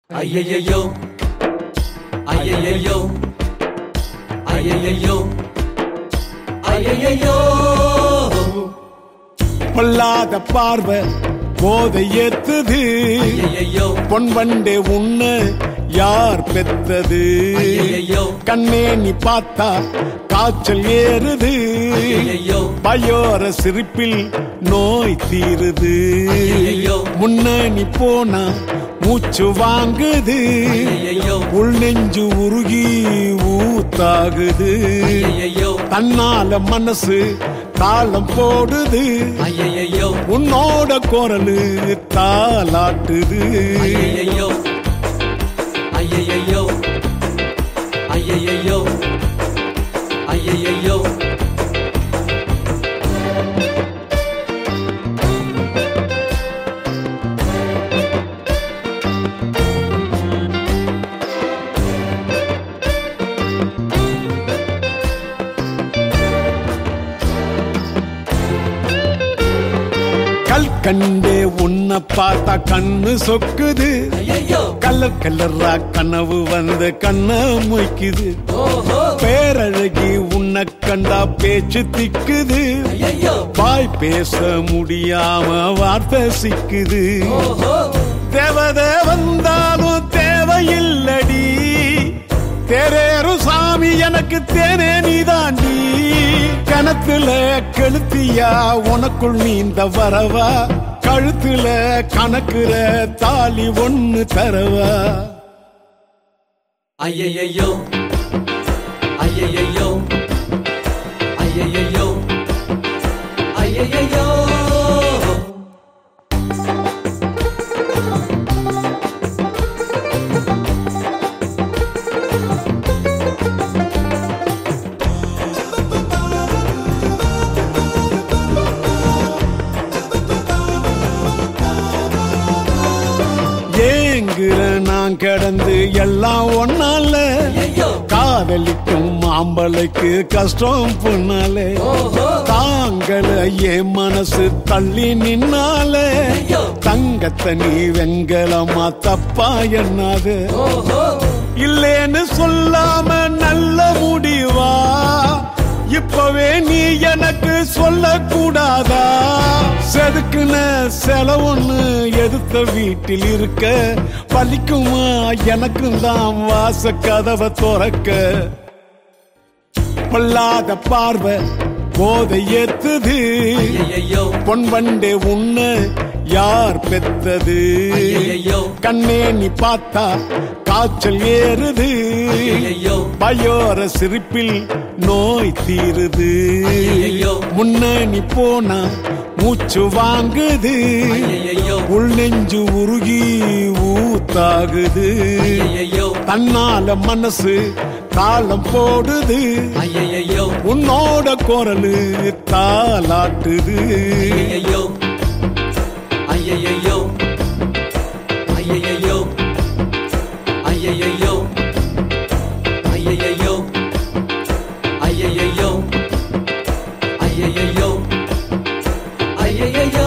ஐயையோ ஐயையோ ஐயையோ ஐயையோ பொல்லாத பார்வை போதை ஏத்துது ஐயையோ பொன் வண்டே உன்ன யார் பெத்தது ஐயையோ கண்ணே நீ பார்த்தா காய்ச்சல் ஏறுது ஐயையோ பயோர சிரிப்பில் நோய் தீருது ஐயையோ முன்ன நீ போனா மூச்சு வாங்குது ஐயையோ உள் நெஞ்சு உருகி ஊத்தாகுது ஐயையோ தன்னால மனசு தாளம் போடுது ஐயையோ உன்னோட குரலு தாலாட்டுது ஐயையோ ஐயையோ ஐயையோ ஐயையோ கல் கண்டே உன்னை பார்த்தா கண்ணு சொக்குது ஐயையோ கலர் கலரா கனவு வந்து கண்ண மொய்க்குது ஓஹோ பேரழகி உன்னை கண்டா பேச்சு திக்குது ஐயையோ வாய் பேச முடியாம வார்த்தை சிக்குது ஓஹோ தேவதை வந்தாலும் தேவையில்லடி தேரேறும் சாமி எனக்கு தேனே நீதாண்டி கணத்துல கழுத்தியா உனக்குள் நீந்த வரவா கழுத்துல கணக்குற தாலி ஒண்ணு தரவா ஐயையோ ஐயையோ ஐயையோ ஐயையோ ஏங்குற நான் கிடந்து எல்லாம் ஒன்னால ஐயையோ காதலிக்கும் மாம்பழைக்கு கஷ்டம் பொண்ணாலே ஓஹோ தாங்கள என் மனசு தள்ளி நின்னாலே ஐயோ தங்கத்தை நீ வெங்கலமா தப்பா எண்ணாது ஓஹோ இல்லேன்னு சொல்லாம நல்ல முடிவா இப்பவே நீ எனக்கு சொல்லக்கூடாதா செதுக்குன செலவொன்னு எதிர்த்த வீட்டில் இருக்க பலிக்குமா எனக்கும் தான் வாச கதவை துறக்க பொல்லாத பார்வை போதை ஏத்துது ஐயையோ பொன் வண்டே உன்ன யார் பெத்தது ஐயையோ கண்ணே நீ பார்த்தா காய்ச்சல் ஏறுது ஐயையோ பயோர சிரிப்பில் நோய் தீருது ஐயையோ முன்ன நீ போனா மூச்சு வாங்குது ஐயையோ உள் நெஞ்சு உருகி ஊத்தாகுது ஐயையோ தன்னால மனசு தாளம் போடுது ஐயையோ உன்னோட குரலு தாலாட்டுது ஐயையோ ஐயையோ ஐயையோ ஐயையோ ஐயையோ ஐயையோ ஐயையோ ஐயையோ